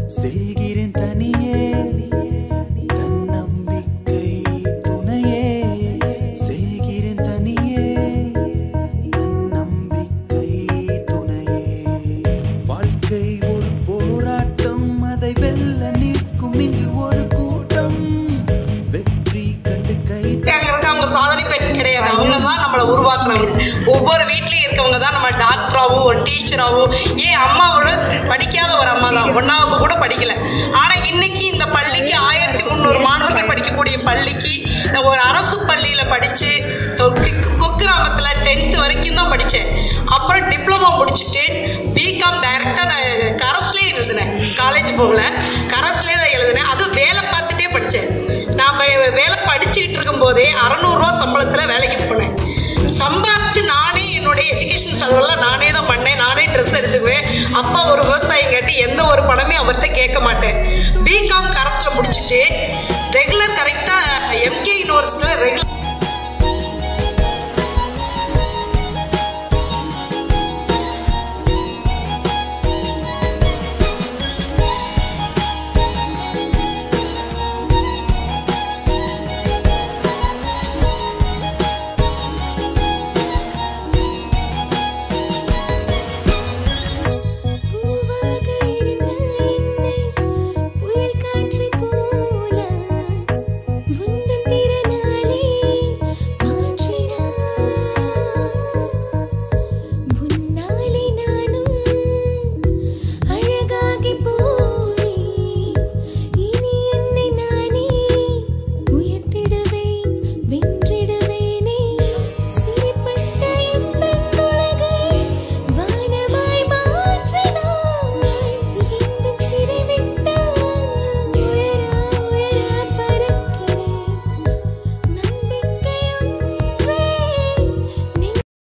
செல்கிறேன் தனியே தன்னம்பிக்கை துணையே செல்கிறேன் தனியே தன்னம்பிக்கை துணையே வாழ்க்கை ஒரு போராட்டம் அதை வெல்ல நிற்கும் இங்கு ஒரு கூட்டம் வெற்றி கண்டு கை இருக்காங்கிறது அவங்க சாதனை பெண் கிடையாது அவங்க தான் நம்மளை உருவாக்குறவங்க ஒவ்வொரு வீட்லயும் இருக்கவங்க தான் நம்ம டாக்டராவோ ஒரு டீச்சராவோ ஏன் அம்மாவோட படிக்காத ஒரு அம்மா தான் ஒன்னாவது கூட படிக்கல ஆனா இன்னைக்கு இந்த பள்ளிக்கு ஆயிரத்தி முந்நூறு மாணவர்கள் படிக்கக்கூடிய பள்ளிக்கு நான் ஒரு அரசு பள்ளியில படிச்சு குக்கிராமத்துல டென்த் வரைக்கும் தான் படித்தேன் அப்புறம் டிப்ளமோ முடிச்சுட்டு பிகாம் டைரக்டாக நான் கரஸ்லேயே எழுதினேன் காலேஜ் போகல கரஸ்லேயே தான் எழுதினேன் அதுவும் வேலை பார்த்துட்டே படித்தேன் நான் வே- வேலை படிச்சுக்கிட்டு இருக்கும்போதே அறநூறுவா சம்பளத்தில் வேலைக்கு போனேன் சம்பாதிச்சு நானே என்னுடைய எஜுகேஷன் செலவெல்லாம் நானே தான் பண்ணேன் நானே ட்ரெஸ் எடுத்துக்குவேன் அப்பா ஒரு விவசாயம் கட்டி எந்த ஒரு பணமே அவர்கிட்ட கேட்க மாட்டேன் பிகாம் கரஸில் முடிச்சுட்டு ரெகுலர் கரெக்டாக எம்கே யூனிவர்சிட்டியில் ரெகுலர்